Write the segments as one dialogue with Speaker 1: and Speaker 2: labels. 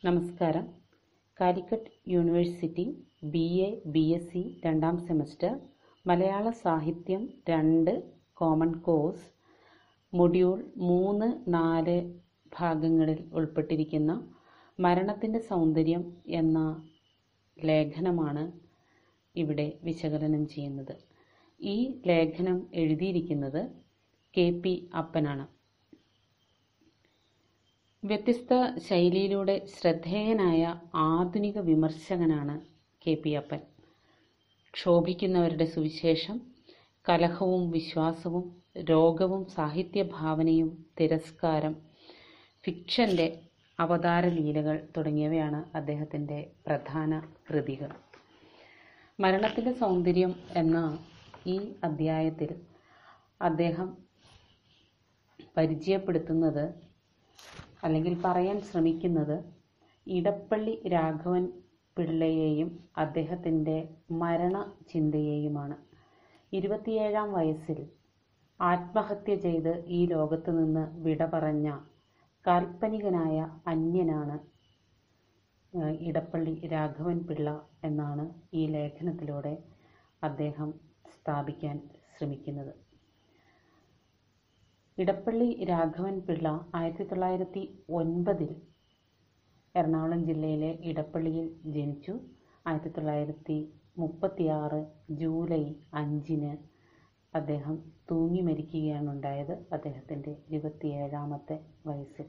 Speaker 1: നമസ്കാരം Calicut university B A B S C രണ്ടാം semester മലയാള സാഹിത്യം രണ്ട് കോമൺ കോഴ്സ് മൊഡ്യൂൾ മൂന്ന് നാല് ഭാഗങ്ങളിൽ ഉൾപ്പെട്ടിരിക്കുന്ന മരണത്തിൻ്റെ സൗന്ദര്യം എന്ന ലേഖനമാണ് ഇവിടെ വിശകലനം ചെയ്യുന്നത് ഈ ലേഖനം എഴുതിയിരിക്കുന്നത് കെ പി അപ്പനാണ് വ്യത്യസ്ത ശൈലിയിലൂടെ ശ്രദ്ധേയനായ ആധുനിക വിമർശകനാണ് കെ പി അപ്പൻ ക്ഷോഭിക്കുന്നവരുടെ സുവിശേഷം കലഹവും വിശ്വാസവും രോഗവും സാഹിത്യഭാവനയും തിരസ്കാരം ഫിക്ഷൻ്റെ അവതാരലീലകൾ തുടങ്ങിയവയാണ് അദ്ദേഹത്തിൻ്റെ പ്രധാന കൃതികൾ മരണത്തിൻ്റെ സൗന്ദര്യം എന്ന ഈ അദ്ധ്യായത്തിൽ അദ്ദേഹം പരിചയപ്പെടുത്തുന്നത് അല്ലെങ്കിൽ പറയാൻ ശ്രമിക്കുന്നത് ഇടപ്പള്ളി രാഘവൻ പിള്ളയെയും അദ്ദേഹത്തിൻ്റെ മരണ ചിന്തയെയുമാണ് ഇരുപത്തിയേഴാം വയസ്സിൽ ആത്മഹത്യ ചെയ്ത് ഈ ലോകത്ത് നിന്ന് വിട പറഞ്ഞ കാൽപ്പനികനായ അന്യനാണ് ഏഹ്, ഇടപ്പള്ളി രാഘവൻ പിള്ള എന്നാണ് ഈ ലേഖനത്തിലൂടെ അദ്ദേഹം സ്ഥാപിക്കാൻ ശ്രമിക്കുന്നത് ഇടപ്പള്ളി രാഘവൻ പിള്ള ആയിരത്തി തൊള്ളായിരത്തി ഒൻപതിൽ എറണാകുളം ജില്ലയിലെ ഇടപ്പള്ളിയിൽ ജനിച്ചു ആയിരത്തി തൊള്ളായിരത്തി മുപ്പത്തിയാറ് ജൂലൈ അഞ്ചിന് അദ്ദേഹം തൂങ്ങി മരിക്കുകയാണ് ഉണ്ടായത് അദ്ദേഹത്തിൻ്റെ ഇരുപത്തിയേഴാമത്തെ വയസ്സിൽ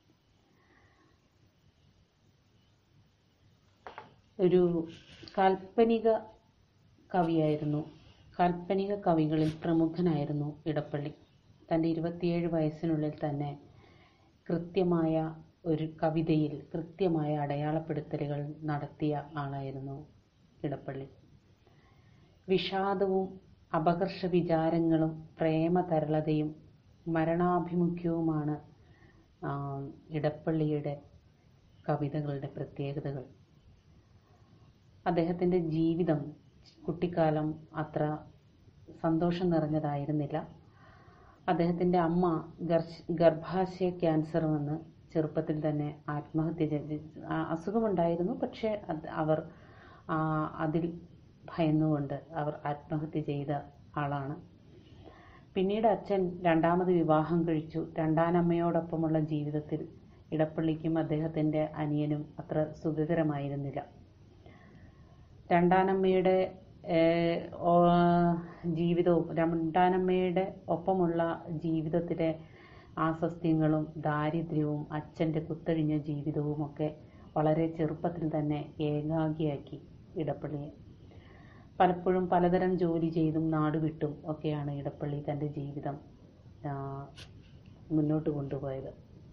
Speaker 1: ഒരു കാൽപ്പനിക കവിയായിരുന്നു കാൽപ്പനിക കവികളിൽ പ്രമുഖനായിരുന്നു ഇടപ്പള്ളി തൻ്റെ ഇരുപത്തിയേഴ് വയസ്സിനുള്ളിൽ തന്നെ കൃത്യമായ ഒരു കവിതയിൽ കൃത്യമായ അടയാളപ്പെടുത്തലുകൾ നടത്തിയ ആളായിരുന്നു ഇടപ്പള്ളി വിഷാദവും അപകർഷ വിചാരങ്ങളും പ്രേമതരളതയും മരണാഭിമുഖ്യവുമാണ് ആ, ഇടപ്പള്ളിയുടെ കവിതകളുടെ പ്രത്യേകതകൾ അദ്ദേഹത്തിൻ്റെ ജീവിതം കുട്ടിക്കാലം അത്ര സന്തോഷം നിറഞ്ഞതായിരുന്നില്ല അദ്ദേഹത്തിൻ്റെ അമ്മ ഗർഭ ഗർഭാശയ ക്യാൻസർ വന്ന് ചെറുപ്പത്തിൽ തന്നെ ആത്മഹത്യ ചെയ്ത് ആ, അസുഖമുണ്ടായിരുന്നു പക്ഷേ അത് അവർ ആ, അതിൽ ഭയന്നുകൊണ്ട് അവർ ആത്മഹത്യ ചെയ്ത ആളാണ് പിന്നീട് അച്ഛൻ രണ്ടാമത് വിവാഹം കഴിച്ചു രണ്ടാനമ്മയോടൊപ്പമുള്ള ജീവിതത്തിൽ ഇടപ്പള്ളിക്കും അദ്ദേഹത്തിൻ്റെ അനിയനും അത്ര സുഖകരമായിരുന്നില്ല രണ്ടാനമ്മയുടെ ഏഹ്, ഓ- ജീവിതവും രണ്ടാനമ്മയുടെ ഒപ്പമുള്ള ജീവിതത്തിലെ ആസസ്ത്യങ്ങളും ദാരിദ്ര്യവും അച്ഛൻ്റെ കുത്തഴിഞ്ഞ ജീവിതവും ഒക്കെ വളരെ ചെറുപ്പത്തിൽ തന്നെ ഏകാഗിയാക്കി ഇടപ്പള്ളിയെ പലപ്പോഴും പലതരം ജോലി ചെയ്തും നാടുവിട്ടും ഒക്കെയാണ് ഇടപ്പള്ളി തൻ്റെ ജീവിതം ആ, മുന്നോട്ട് കൊണ്ടുപോയത്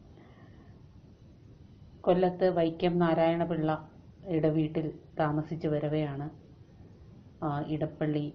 Speaker 1: കൊല്ലത്ത് വൈക്കം നാരായണപിള്ളയുടെ വീട്ടിൽ താമസിച്ചു വരവെയാണ് ആ, ഇടപ്പള്ളി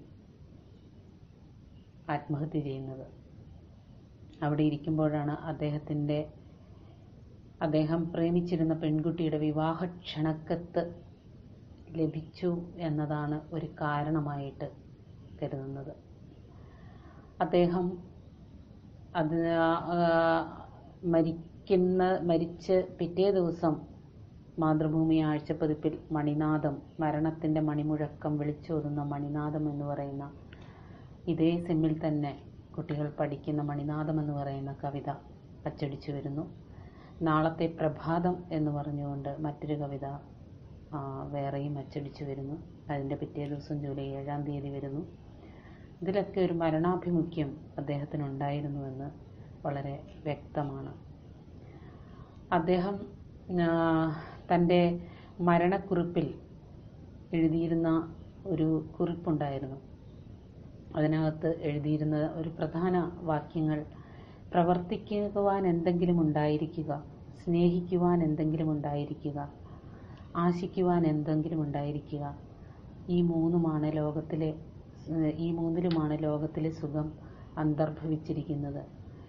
Speaker 1: ആത്മഹത്യ ചെയ്യുന്നത് അവിടെ ഇരിക്കുമ്പോഴാണ് അദ്ദേഹത്തിൻ്റെ അദ്ദേഹം പ്രേമിച്ചിരുന്ന പെൺകുട്ടിയുടെ വിവാഹ ക്ഷണക്കത്ത് ലഭിച്ചു എന്നതാണ് ഒരു കാരണമായിട്ട് കരുതുന്നത് അദ്ദേഹം അത് ആ, മരിക്കുന്ന മരിച്ച് പിറ്റേ ദിവസം മാതൃഭൂമി ആഴ്ചപ്പതിപ്പിൽ മണിനാദം മരണത്തിൻ്റെ മണിമുഴക്കം വിളിച്ചോതുന്ന മണിനാദം എന്ന് പറയുന്ന ഇതേ സെമ്മിൽ തന്നെ കുട്ടികൾ പഠിക്കുന്ന മണിനാദം എന്ന് പറയുന്ന കവിത അച്ചടിച്ചു വരുന്നു നാളത്തെ പ്രഭാതം എന്ന് പറഞ്ഞുകൊണ്ട് മറ്റൊരു കവിത ആ, വേറെയും അച്ചടിച്ചു വരുന്നു അതിൻ്റെ പിറ്റേ ദിവസം ജൂലൈ ഏഴാം തീയതി വരുന്നു ഇതിലൊക്കെ ഒരു മരണാഭിമുഖ്യം അദ്ദേഹത്തിനുണ്ടായിരുന്നുവെന്ന് വളരെ വ്യക്തമാണ് അദ്ദേഹം ആ, തൻ്റെ മരണക്കുറിപ്പിൽ എഴുതിയിരുന്ന ഒരു കുറിപ്പുണ്ടായിരുന്നു അതിനകത്ത് എഴുതിയിരുന്ന ഒരു പ്രധാന വാക്യങ്ങൾ പ്രവർത്തിക്കുവാൻ എന്തെങ്കിലും ഉണ്ടായിരിക്കുക സ്നേഹിക്കുവാൻ എന്തെങ്കിലും ഉണ്ടായിരിക്കുക ആശിക്കുവാൻ എന്തെങ്കിലും ഉണ്ടായിരിക്കുക ഈ മൂന്നുമാണ് ലോകത്തിലെ ഏഹ് ഈ മൂന്നിലുമാണ് ലോകത്തിലെ സുഖം അന്തർഭവിച്ചിരിക്കുന്നത്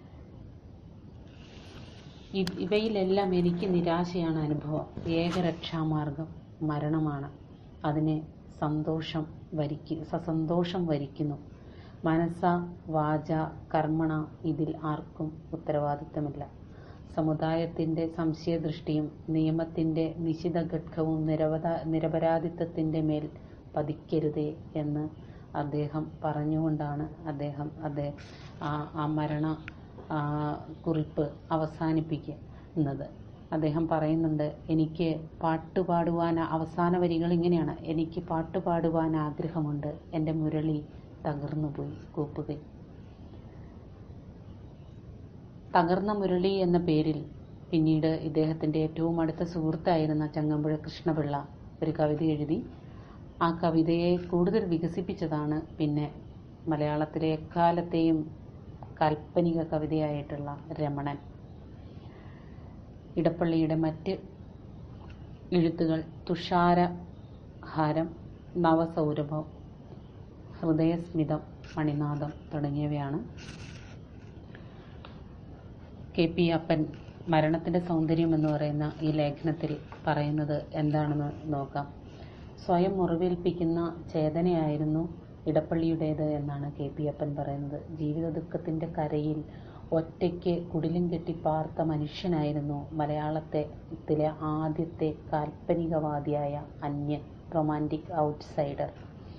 Speaker 1: ഇ- ഇവയിലെല്ലാം എനിക്ക് നിരാശയാണ് അനുഭവം ഏകരക്ഷാമാർഗം മരണമാണ് അതിനെ സന്തോഷം വരിക്കു സസന്തോഷം വരിക്കുന്നു മനസ്സ വാച കർമ്മണ ഇതിൽ ആർക്കും ഉത്തരവാദിത്തമില്ല സമുദായത്തിന്റെ സംശയദൃഷ്ടിയും നിയമത്തിന്റെ നിശിതഖഡ്ഗവും നിരവധ നിരപരാധിത്വത്തിന്റെ മേൽ പതിക്കരുതേ എന്ന് അദ്ദേഹം പറഞ്ഞുകൊണ്ടാണ് അദ്ദേഹം അദ്ദേഹം ആ ആ മരണ ആ, കുറിപ്പ് അവസാനിപ്പിക്കുന്നത് അദ്ദേഹം പറയുന്നുണ്ട് എനിക്ക് പാട്ട് പാടുവാൻ അവസാന വരികൾ ഇങ്ങനെയാണ് എനിക്ക് പാട്ട് പാടുവാൻ ആഗ്രഹമുണ്ട് എൻ്റെ മുരളി തകർന്നുപോയി കൂപ്പുകയും തകർന്ന മുരളി എന്ന പേരിൽ പിന്നീട് ഇദ്ദേഹത്തിൻ്റെ ഏറ്റവും അടുത്ത സുഹൃത്തായിരുന്ന ചങ്ങമ്പുഴ കൃഷ്ണപിള്ള ഒരു കവിത എഴുതി ആ കവിതയെ കൂടുതൽ വികസിപ്പിച്ചതാണ് പിന്നെ മലയാളത്തിലെ എക്കാലത്തെയും കാൽപ്പനിക കവിതയായിട്ടുള്ള രമണൻ ഇടപ്പള്ളിയുടെ മറ്റ് എഴുത്തുകൾ തുഷാരഹാരം നവസൗരഭം ഹൃദയസ്മിതം മണിനാഥം തുടങ്ങിയവയാണ് കെ പി അപ്പൻ മരണത്തിൻ്റെ സൗന്ദര്യം എന്ന് പറയുന്ന ഈ ലേഖനത്തിൽ പറയുന്നത് എന്താണെന്ന് നോക്കാം സ്വയം മുറിവേൽപ്പിക്കുന്ന ചേതനയായിരുന്നു ഇടപ്പള്ളിയുടേത് എന്നാണ് കെ പി അപ്പൻ പറയുന്നത് ജീവിത ദുഃഖത്തിൻ്റെ കരയിൽ ഒറ്റയ്ക്ക് കുടിലും കെട്ടി പാർത്ത മനുഷ്യനായിരുന്നു മലയാളത്തിലെ ആദ്യത്തെ കാൽപ്പനികവാദിയായ അന്യൻ റൊമാൻറ്റിക് ഔട്ട്സൈഡർ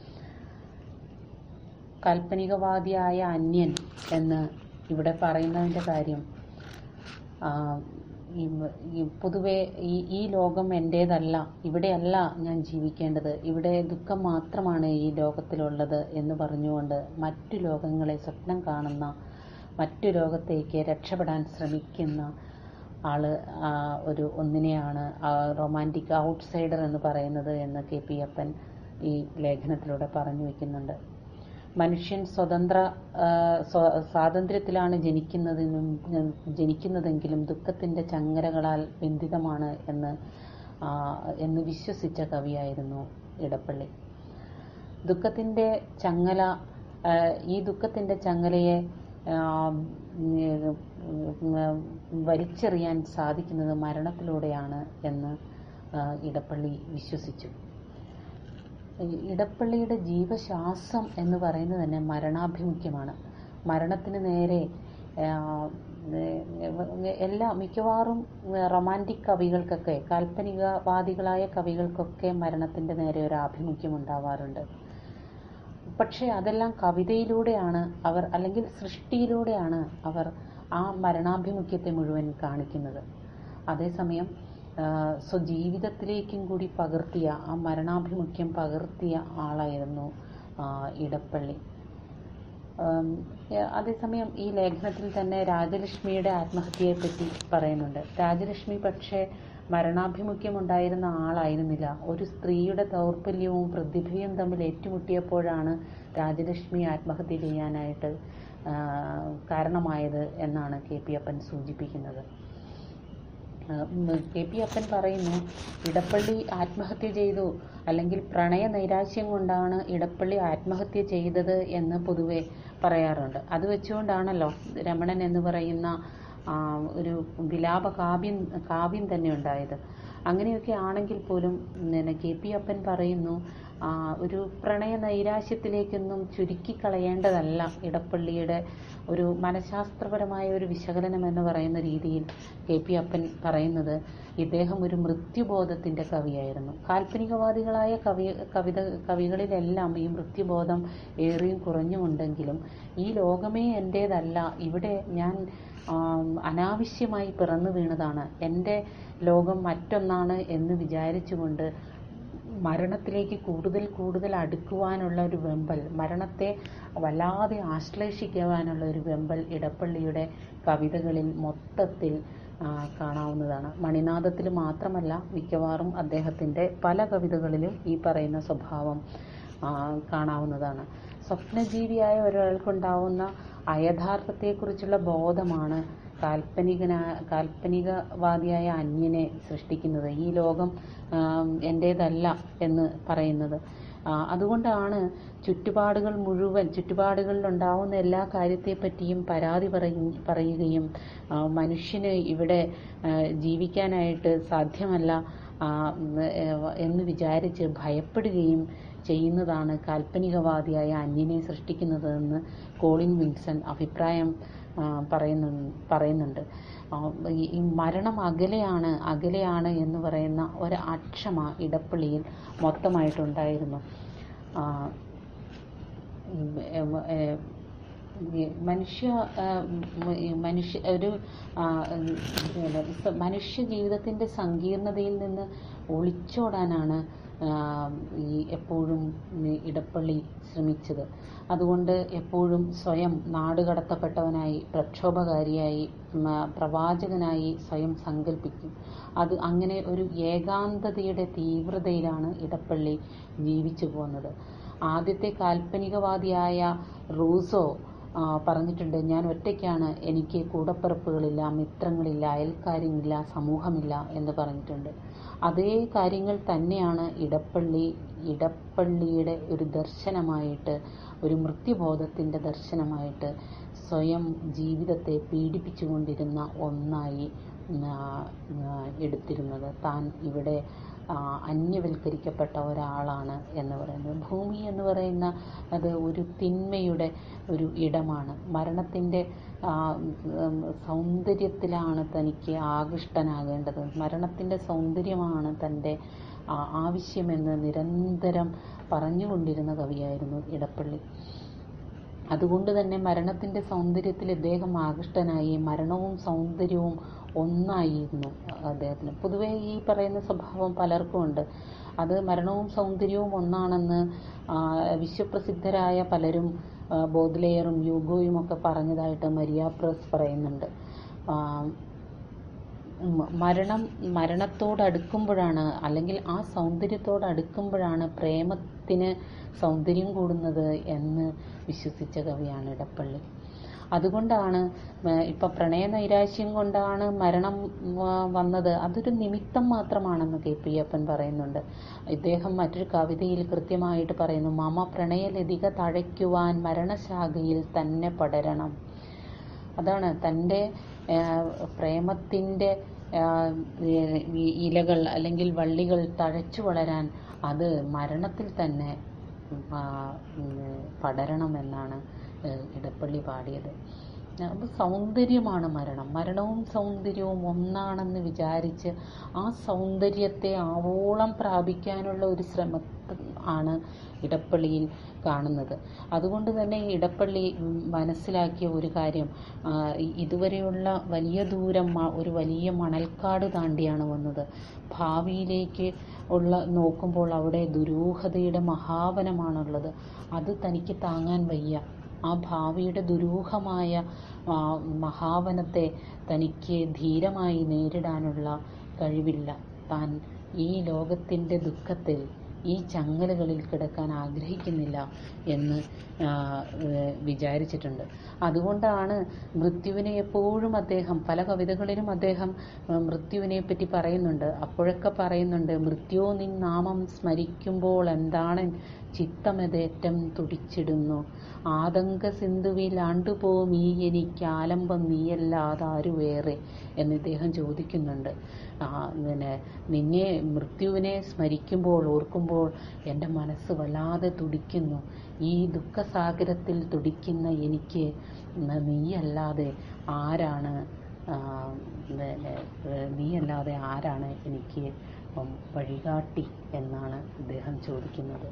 Speaker 1: കാൽപ്പനികവാദിയായ അന്യൻ എന്ന് ഇവിടെ പറയുന്നതിൻ്റെ കാര്യം ആ, ഈ ഈ പൊതുവെ ഈ ഈ ലോകം എൻ്റേതല്ല ഇവിടെയല്ല ഞാൻ ജീവിക്കേണ്ടത് ഇവിടെ ദുഃഖം മാത്രമാണ് ഈ ലോകത്തിലുള്ളത് എന്ന് പറഞ്ഞുകൊണ്ട് മറ്റു ലോകങ്ങളെ സ്വപ്നം കാണുന്ന മറ്റു ലോകത്തേക്ക് രക്ഷപ്പെടാൻ ശ്രമിക്കുന്ന ആള് ആ, ഒരു ഒന്നിനെയാണ് റൊമാൻറ്റിക് ഔട്ട്സൈഡർ എന്ന് പറയുന്നത് എന്ന് കെ പി അപ്പൻ ഈ ലേഖനത്തിലൂടെ പറഞ്ഞു വയ്ക്കുന്നുണ്ട് മനുഷ്യൻ സ്വതന്ത്ര ആ, സ്വ- സ്വാതന്ത്ര്യത്തിലാണ് ജനിക്കുന്നതെന്നും ഉം, ജനിക്കുന്നതെങ്കിലും ദുഃഖത്തിൻ്റെ ചങ്ങലകളാൽ ബന്ധിതമാണ് എന്ന് ആ, എന്ന് വിശ്വസിച്ച കവിയായിരുന്നു ഇടപ്പള്ളി ദുഃഖത്തിൻ്റെ ചങ്ങല ആ, ഈ ദുഃഖത്തിൻ്റെ ചങ്ങലയെ ആ, ഉം, ഉം, വലിച്ചെറിയാൻ സാധിക്കുന്നത് മരണത്തിലൂടെയാണ് എന്ന് ആ, ഇടപ്പള്ളി വിശ്വസിച്ചു ഈ ഇടപ്പള്ളിയുടെ ജീവശാസ്ത്രം എന്ന് പറയുന്നത് തന്നെ മരണാഭിമുഖ്യമാണ് മരണത്തിന് നേരെ ആ, ഏ, എല്ലാ മിക്കവാറും റൊമാൻറ്റിക് കവികൾക്കൊക്കെ കാൽപ്പനികവാദികളായ കവികൾക്കൊക്കെ മരണത്തിൻ്റെ നേരെ ഒരു ആഭിമുഖ്യം ഉണ്ടാവാറുണ്ട് പക്ഷേ അതെല്ലാം കവിതയിലൂടെയാണ് അവർ അല്ലെങ്കിൽ സൃഷ്ടിയിലൂടെയാണ് അവർ ആ മരണാഭിമുഖ്യത്തെ മുഴുവൻ കാണിക്കുന്നത് അതേസമയം ആ, സ്വജീവിതത്തിലേക്കും കൂടി പകർത്തിയ ആ മരണാഭിമുഖ്യം പകർത്തിയ ആളായിരുന്നു ആ, ഇടപ്പള്ളി ആം, ഏ- അതേസമയം ഈ ലേഖനത്തിൽ തന്നെ രാജലക്ഷ്മിയുടെ ആത്മഹത്യയെപ്പറ്റി പറയുന്നുണ്ട് രാജലക്ഷ്മി പക്ഷേ മരണാഭിമുഖ്യം ഉണ്ടായിരുന്ന ആളായിരുന്നില്ല ഒരു സ്ത്രീയുടെ ദൗർബല്യവും പ്രതിഭയും തമ്മിൽ ഏറ്റുമുട്ടിയപ്പോഴാണ് രാജലക്ഷ്മി ആത്മഹത്യ ചെയ്യാനായിട്ട് ആ, കാരണമായത് എന്നാണ് കെ പി അപ്പൻ സൂചിപ്പിക്കുന്നത് ഉം, കെ പി അപ്പൻ പറയുന്നു ഇടപ്പള്ളി ആത്മഹത്യ ചെയ്തു അല്ലെങ്കിൽ പ്രണയ നൈരാശ്യം കൊണ്ടാണ് ഇടപ്പള്ളി ആത്മഹത്യ ചെയ്തത് എന്ന് പൊതുവെ പറയാറുണ്ട് അത് വെച്ചുകൊണ്ടാണല്ലോ രമണൻ എന്ന് പറയുന്ന ആ, ഒരു വിലാപ കാവ്യം കാവ്യം തന്നെ ഉണ്ടായത് അങ്ങനെയൊക്കെ ആണെങ്കിൽ പോലും പിന്നെ കെ പി അപ്പൻ പറയുന്നു ആ, ഒരു പ്രണയ നൈരാശ്യത്തിലേക്കൊന്നും ചുരുക്കിക്കളയേണ്ടതല്ല ഇടപ്പള്ളിയുടെ ഒരു മനഃശാസ്ത്രപരമായ ഒരു വിശകലനം എന്ന് പറയുന്ന രീതിയിൽ കെ പി അപ്പൻ പറയുന്നത് ഇദ്ദേഹം ഒരു മൃത്യുബോധത്തിൻ്റെ കവിയായിരുന്നു കാൽപ്പനികവാദികളായ കവി കവിത കവികളിലെല്ലാം ഈ മൃത്യുബോധം ഏറിയും കുറഞ്ഞുമുണ്ടെങ്കിലും ഈ ലോകമേ എൻ്റേതല്ല ഇവിടെ ഞാൻ ആം, അനാവശ്യമായി പിറന്നു വീണതാണ് എൻ്റെ ലോകം മറ്റൊന്നാണ് എന്ന് വിചാരിച്ചുകൊണ്ട് മരണത്തിലേക്ക് കൂടുതൽ കൂടുതൽ അടുക്കുവാനുള്ള ഒരു വെമ്പൽ മരണത്തെ വല്ലാതെ ആശ്ലേഷിക്കുവാനുള്ള ഒരു വെമ്പൽ ഇടപ്പള്ളിയുടെ കവിതകളിൽ മൊത്തത്തിൽ ആ, കാണാവുന്നതാണ് മണിനാഥത്തിൽ മാത്രമല്ല മിക്കവാറും അദ്ദേഹത്തിൻ്റെ പല കവിതകളിലും ഈ പറയുന്ന സ്വഭാവം ആ, കാണാവുന്നതാണ് സ്വപ്നജീവിയായ ഒരാൾക്കുണ്ടാവുന്ന അയഥാർത്ഥത്തെക്കുറിച്ചുള്ള ബോധമാണ് കാൽപ്പനികന കാൽപ്പനികവാദിയായ അന്യനെ സൃഷ്ടിക്കുന്നത് ഈ ലോകം ആം, എൻ്റേതല്ല എന്ന് പറയുന്നത് ആ, അതുകൊണ്ടാണ് ചുറ്റുപാടുകൾ മുഴുവൻ ചുറ്റുപാടുകളിലുണ്ടാവുന്ന എല്ലാ കാര്യത്തെപ്പറ്റിയും പരാതി പറയും പറയുകയും ആ, മനുഷ്യന് ഇവിടെ ആ, ജീവിക്കാനായിട്ട് സാധ്യമല്ല ആ, ഉം, ഏ, എന്ന് വിചാരിച്ച് ഭയപ്പെടുകയും ചെയ്യുന്നതാണ് കാൽപ്പനികവാദിയായ അന്യനെ സൃഷ്ടിക്കുന്നതെന്ന് കോളിൻ വിൻസൺ അഭിപ്രായം ആ, പറയുന്നു പറയുന്നുണ്ട് ആ, ഈ ഈ മരണം അകലെയാണ് അകലെയാണ് എന്ന് പറയുന്ന ഒരു അക്ഷമ ഇടപ്പള്ളിയിൽ മൊത്തമായിട്ടുണ്ടായിരുന്നു ആ, ഉം, ഏം, ഏ, ഈ മനുഷ്യ ആ, ഉം, ഈ മനുഷ്യ ഒരു ആ, ഉം, പിന്നെ ഇപ്പ മനുഷ്യ ജീവിതത്തിൻ്റെ സങ്കീർണതയിൽ നിന്ന് ഒളിച്ചോടാനാണ് ആ, ഈ എപ്പോഴും ഈ ഇടപ്പള്ളി ശ്രമിച്ചത് അതുകൊണ്ട് എപ്പോഴും സ്വയം നാടുകടത്തപ്പെട്ടവനായി പ്രക്ഷോഭകാരിയായി ഉം, ആ, പ്രവാചകനായി സ്വയം സങ്കല്പിക്കും അത് അങ്ങനെ ഒരു ഏകാന്തതയുടെ തീവ്രതയിലാണ് ഇടപ്പള്ളി ജീവിച്ചു പോകുന്നത് ആദ്യത്തെ കാൽപ്പനികവാദിയായ റൂസോ ആ, പറഞ്ഞിട്ടുണ്ട് ഞാൻ ഒറ്റയ്ക്കാണ് എനിക്ക് കൂടപ്പിറപ്പുകളില്ല മിത്രങ്ങളില്ല അയൽക്കാരില്ല സമൂഹമില്ല എന്ന് പറഞ്ഞിട്ടുണ്ട് അതേ കാര്യങ്ങൾ തന്നെയാണ് ഇടപ്പള്ളി ഇടപ്പള്ളിയുടെ ഒരു ദർശനമായിട്ട് ഒരു മൃത്യുബോധത്തിൻ്റെ ദർശനമായിട്ട് സ്വയം ജീവിതത്തെ പീഡിപ്പിച്ചുകൊണ്ടിരുന്ന ഒന്നായി ആ, ആ, എടുത്തിരുന്നത് താൻ ഇവിടെ ആ, അന്യവൽക്കരിക്കപ്പെട്ട ഒരാളാണ് എന്ന് പറയുന്നത് ഭൂമി എന്ന് പറയുന്ന അത് ഒരു തിന്മയുടെ ഒരു ഇടമാണ് മരണത്തിൻ്റെ ആ, ഉം, സൗന്ദര്യത്തിലാണ് തനിക്ക് ആകൃഷ്ടനാകേണ്ടത് മരണത്തിൻ്റെ സൗന്ദര്യമാണ് തൻ്റെ ആ, ആവശ്യമെന്ന് നിരന്തരം പറഞ്ഞുകൊണ്ടിരുന്ന കവിയായിരുന്നു ഇടപ്പള്ളി അതുകൊണ്ട് തന്നെ മരണത്തിൻ്റെ സൗന്ദര്യത്തിൽ ഇദ്ദേഹം ആകൃഷ്ടനായി മരണവും സൗന്ദര്യവും ഒന്നായിരുന്നു അദ്ദേഹത്തിന് പൊതുവേ ഈ പറയുന്ന സ്വഭാവം പലർക്കും ഉണ്ട് അത് മരണവും സൗന്ദര്യവും ഒന്നാണെന്ന് ആ, വിശ്വപ്രസിദ്ധരായ പലരും ആ, ബോദ്ലെയറും യൂഗോയും ഒക്കെ പറഞ്ഞതായിട്ട് മരിയ പ്രസ് പറയുന്നുണ്ട് ആ, മ- മരണം മരണത്തോടടുക്കുമ്പോഴാണ് അല്ലെങ്കിൽ ആ സൗന്ദര്യത്തോടടുക്കുമ്പോഴാണ് പ്രേമത്തിന് സൗന്ദര്യം കൂടുന്നത് എന്ന് വിശ്വസിച്ച കവിയാണ് ഇടപ്പള്ളി അതുകൊണ്ടാണ് മ- ഇപ്പൊ പ്രണയ നൈരാശ്യം കൊണ്ടാണ് മരണം വ- വന്നത് അതൊരു നിമിത്തം മാത്രമാണെന്ന് കെ പി അപ്പൻ പറയുന്നുണ്ട് ഇദ്ദേഹം മറ്റൊരു കവിതയിൽ കൃത്യമായിട്ട് പറയുന്നു മമ പ്രണയലതിക തഴയ്ക്കുവാൻ മരണശാഖയിൽ തന്നെ പടരണം അതാണ് തൻ്റെ പ്രേമത്തിൻ്റെ ഇലകൾ അല്ലെങ്കിൽ വള്ളികൾ തഴച്ചു വളരാൻ അത് മരണത്തിൽ തന്നെ ആ, ഉം, പടരണമെന്നാണ് ഏഹ്, ഇടപ്പള്ളി പാടിയത് അപ്പോൾ സൗന്ദര്യമാണ് മരണം മരണവും സൗന്ദര്യവും ഒന്നാണെന്ന് വിചാരിച്ച് ആ സൗന്ദര്യത്തെ ആവോളം പ്രാപിക്കാനുള്ള ഒരു ശ്രമം ആണ് ഇടപ്പള്ളിയിൽ കാണുന്നത് അതുകൊണ്ട് തന്നെ ഈ ഇടപ്പള്ളി ഉം, മനസ്സിലാക്കിയ ഒരു കാര്യം ആ, ഇ- ഇതുവരെയുള്ള വലിയ ദൂരം മ- ഒരു വലിയ മണൽക്കാട് താണ്ടിയാണ് വന്നത് ഭാവിയിലേക്ക് ഉള്ള നോക്കുമ്പോൾ അവിടെ ദുരൂഹതയുടെ മഹാവനമാണുള്ളത് അത് തനിക്ക് താങ്ങാൻ വയ്യ ആ ഭാവിയുടെ ദുരൂഹമായ ആ, മഹാവനത്തെ തനിക്ക് ധീരമായി നേരിടാനുള്ള കഴിവില്ല താൻ ഈ ലോകത്തിൻ്റെ ദുഃഖത്തിൽ ഈ ചങ്ങലകളിൽ കിടക്കാൻ ആഗ്രഹിക്കുന്നില്ല എന്ന് ആ, ഏഹ് വിചാരിച്ചിട്ടുണ്ട് അതുകൊണ്ടാണ് മൃത്യുവിനെ എപ്പോഴും അദ്ദേഹം പല കവിതകളിലും അദ്ദേഹം ആ, മൃത്യുവിനെ പറ്റി പറയുന്നുണ്ട് അപ്പോഴൊക്കെ പറയുന്നുണ്ട് മൃത്യു നിൻ നാമം സ്മരിക്കുമ്പോൾ എന്താണ് ചിത്തമെതേറ്റം തുടിച്ചിടുന്നു ആതങ്ക സിന്ധുവിൽ ആണ്ടുപോം ഈ എനിക്ക് ആലംബം നീയല്ലാതാരു വേറെ എന്ന് ഇദ്ദേഹം ചോദിക്കുന്നുണ്ട് ആ, പിന്നെ നിന്നെ മൃത്യുവിനെ സ്മരിക്കുമ്പോൾ ഓർക്കുമ്പോൾ എൻ്റെ മനസ്സ് വല്ലാതെ തുടിക്കുന്നു ഈ ദുഃഖസാഗരത്തിൽ തുടിക്കുന്ന എനിക്ക് ന- നീയല്ലാതെ ആരാണ് ആ, പിന്നെ, ഏഹ്, നീയല്ലാതെ ആരാണ് എനിക്ക് ഉം, വഴികാട്ടി എന്നാണ് ഇദ്ദേഹം ചോദിക്കുന്നത്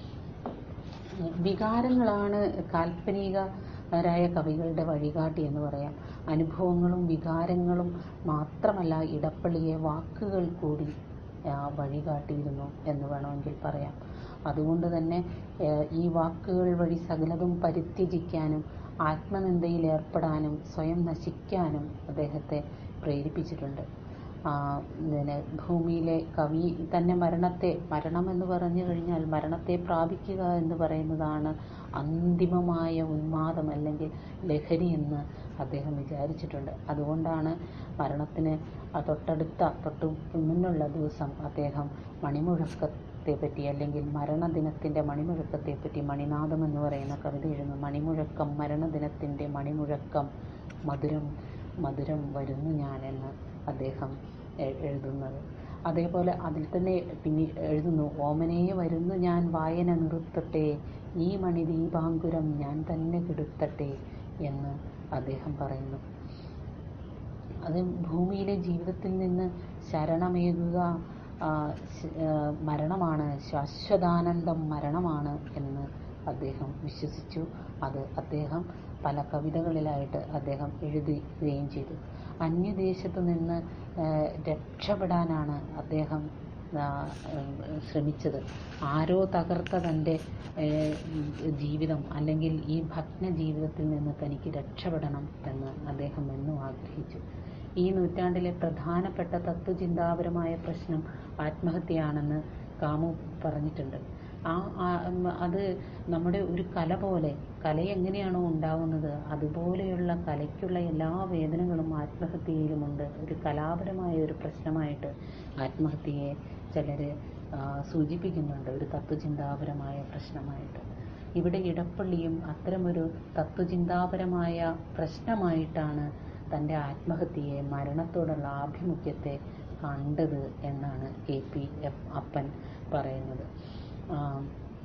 Speaker 1: വികാരങ്ങളാണ് കാൽപ്പനികരായ കവികളുടെ വഴികാട്ടി എന്ന് പറയാം അനുഭവങ്ങളും വികാരങ്ങളും മാത്രമല്ല ഇടപ്പള്ളിയെ വാക്കുകൾ കൂടി ആ, വഴികാട്ടിയിരുന്നു എന്ന് വേണമെങ്കിൽ പറയാം അതുകൊണ്ട് തന്നെ ഏഹ്, ഈ വാക്കുകൾ വഴി സകലതും പരിത്യജിക്കാനും ആത്മനിന്ദയിൽ ഏർപ്പെടാനും സ്വയം നശിക്കാനും അദ്ദേഹത്തെ പ്രേരിപ്പിച്ചിട്ടുണ്ട് ആ, പിന്നെ ഭൂമിയിലെ കവി തന്നെ മരണത്തെ മരണം എന്ന് പറഞ്ഞു കഴിഞ്ഞാൽ മരണത്തെ പ്രാപിക്കുക എന്ന് പറയുന്നതാണ് അന്തിമമായ ഉന്മാദം അല്ലെങ്കിൽ ലഹരി എന്ന് അദ്ദേഹം വിചാരിച്ചിട്ടുണ്ട് അതുകൊണ്ടാണ് മരണത്തിന് ആ തൊട്ടടുത്ത തൊട്ടു മുന്നുള്ള ദിവസം അദ്ദേഹം മണിമുഴക്കത്തെ പറ്റി അല്ലെങ്കിൽ മരണദിനത്തിൻ്റെ മണിമുഴക്കത്തെ പറ്റി മണിനാദം എന്ന് പറയുന്ന കവിത എഴുതുന്നു മണിമുഴക്കം മരണദിനത്തിൻ്റെ മണിമുഴക്കം മധുരം മധുരം വരുന്നു ഞാൻ എന്ന് അദ്ദേഹം എ- എഴുതുന്നത് അതേപോലെ അതിൽ തന്നെ പിന്നെ എഴുതുന്നു ഓമനയെ വരുന്നു ഞാൻ വായന നിർത്തട്ടെ ഈ മണി ദീപാങ്കുരം ഞാൻ തന്നെ കെടുത്തട്ടെ എന്ന് അദ്ദേഹം പറയുന്നു അത് ഭൂമിയിലെ ജീവിതത്തിൽ നിന്ന് ശരണമേകുക ആ, ശ- ആ, മരണമാണ് ശാശ്വതാനന്ദം മരണമാണ് എന്ന് അദ്ദേഹം വിശ്വസിച്ചു അത് അദ്ദേഹം പല കവിതകളിലായിട്ട് അദ്ദേഹം എഴുതുകയും ചെയ്തു അന്യദേശത്തു നിന്ന് ആ, രക്ഷപ്പെടാനാണ് അദ്ദേഹം ആ, ശ്രമിച്ചത് ആരോ തകർത്ത തൻ്റെ ഏഹ്, ജീവിതം അല്ലെങ്കിൽ ഈ ഭഗ്ന ജീവിതത്തിൽ നിന്ന് തനിക്ക് രക്ഷപ്പെടണം എന്ന് അദ്ദേഹം എന്നും ആഗ്രഹിച്ചു ഈ നൂറ്റാണ്ടിലെ പ്രധാനപ്പെട്ട തത്വചിന്താപരമായ പ്രശ്നം ആത്മഹത്യയാണെന്ന് കാമു പറഞ്ഞിട്ടുണ്ട് ആ ആ- ഉം, അത് നമ്മുടെ ഒരു കല പോലെ കല എങ്ങനെയാണോ ഉണ്ടാവുന്നത് അതുപോലെയുള്ള കലയ്ക്കുള്ള എല്ലാ വേദനകളും ആത്മഹത്യയിലുമുണ്ട് ഒരു കലാപരമായ ഒരു പ്രശ്നമായിട്ട് ആത്മഹത്യയെ ചിലർ സൂചിപ്പിക്കുന്നുണ്ട് ഒരു തത്വചിന്താപരമായ പ്രശ്നമായിട്ട് ഇവിടെ ഇടപ്പള്ളിയും അത്തരമൊരു തത്വചിന്താപരമായ പ്രശ്നമായിട്ടാണ് തൻ്റെ ആത്മഹത്യയെ മരണത്തോടുള്ള ആഭിമുഖ്യത്തെ കണ്ടത് എന്നാണ് കെ പി എഫ് അപ്പൻ പറയുന്നത് ആം,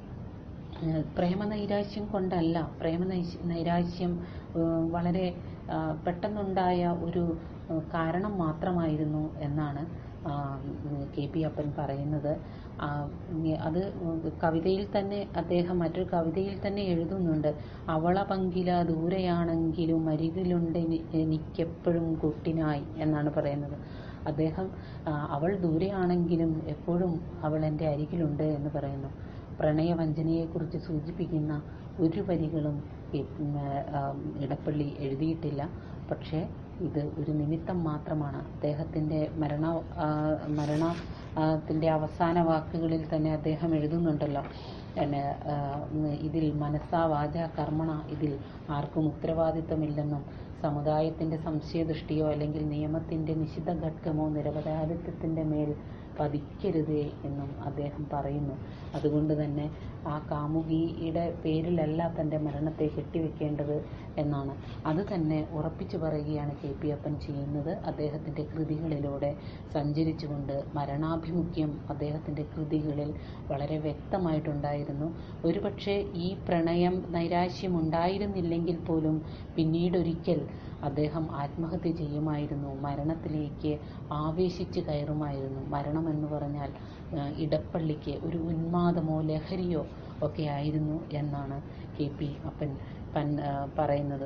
Speaker 1: ഏഹ് പ്രേമനൈരാശ്യം കൊണ്ടല്ല പ്രേമ നൈരാശ്യം ഏഹ് വളരെ ആ, പെട്ടെന്നുണ്ടായ ഒരു ഏഹ് കാരണം മാത്രമായിരുന്നു എന്നാണ് ആ, ഉം, കെ പി അപ്പൻ പറയുന്നത് ആ, ഉം, അത് കവിതയിൽ തന്നെ അദ്ദേഹം മറ്റൊരു കവിതയിൽ തന്നെ എഴുതുന്നുണ്ട് അവള പങ്കില ദൂരെയാണെങ്കിലും അരികിലുണ്ട് എനി- എനിക്കെപ്പോഴും കുട്ടിനായി എന്നാണ് പറയുന്നത് അദ്ദേഹം ആ, അവൾ ദൂരെയാണെങ്കിലും എപ്പോഴും അവൾ എൻ്റെ അരികിലുണ്ട് എന്ന് പറയുന്നു പ്രണയവഞ്ചനയെക്കുറിച്ച് സൂചിപ്പിക്കുന്ന ഒരു വരികളും ഈ, ഉം, ആ, ഇടപ്പള്ളി എഴുതിയിട്ടില്ല പക്ഷേ ഇത് ഒരു നിമിത്തം മാത്രമാണ് അദ്ദേഹത്തിൻ്റെ മരണ ആ, മരണത്തിൻ്റെ അവസാന വാക്കുകളിൽ തന്നെ അദ്ദേഹം എഴുതുന്നുണ്ടല്ലോ പിന്നെ ആ, ഉം, ഇതിൽ മനസ്സാ വാച കർമ്മണ ഇതിൽ ആർക്കും ഉത്തരവാദിത്തമില്ലെന്നും സമുദായത്തിൻ്റെ സംശയദൃഷ്ടിയോ അല്ലെങ്കിൽ നിയമത്തിൻ്റെ നിശിത ഘട്ടമോ നിരപരാധിത്വത്തിൻ്റെ മേൽ പതിക്കരുതേ എന്നും അദ്ദേഹം പറയുന്നു അതുകൊണ്ട് തന്നെ ആ കാമുകിയുടെ പേരിലല്ല തൻ്റെ മരണത്തെ കെട്ടിവെക്കേണ്ടത് എന്നാണ് അത് തന്നെ ഉറപ്പിച്ചു പറയുകയാണ് കെ പി അപ്പൻ ചെയ്യുന്നത് അദ്ദേഹത്തിൻ്റെ കൃതികളിലൂടെ സഞ്ചരിച്ചുകൊണ്ട് മരണാഭിമുഖ്യം അദ്ദേഹത്തിൻ്റെ കൃതികളിൽ വളരെ വ്യക്തമായിട്ടുണ്ടായിരുന്നു ഒരുപക്ഷെ ഈ പ്രണയം നൈരാശ്യം ഉണ്ടായിരുന്നില്ലെങ്കിൽ പോലും പിന്നീടൊരിക്കൽ അദ്ദേഹം ആത്മഹത്യ ചെയ്യുമായിരുന്നു മരണത്തിലേക്ക് ആവേശിച്ച് കയറുമായിരുന്നു മരണമെന്ന് പറഞ്ഞാൽ ആ, ഇടപ്പള്ളിക്ക് ഒരു ഉന്മാദമോ ലഹരിയോ ഒക്കെ ആയിരുന്നു എന്നാണ് കെ പി അപ്പൻ പൻ ആ, പറയുന്നത്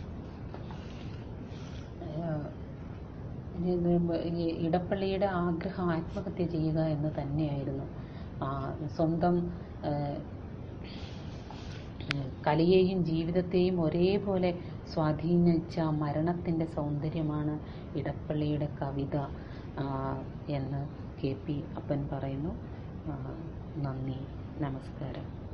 Speaker 1: ആ, ഇത് ഈ ഇടപ്പള്ളിയുടെ ആഗ്രഹം ആത്മഹത്യ ചെയ്യുക എന്ന് തന്നെയായിരുന്നു ആ, സ്വന്തം ആ, കലയെയും ജീവിതത്തെയും ഒരേപോലെ സ്വാധീനിച്ച മരണത്തിൻ്റെ സൗന്ദര്യമാണ് ഇടപ്പള്ളിയുടെ കവിത ആ, എന്ന് കെ പി അപ്പൻ പറയുന്നു ആ, നന്ദി നമസ്കാരം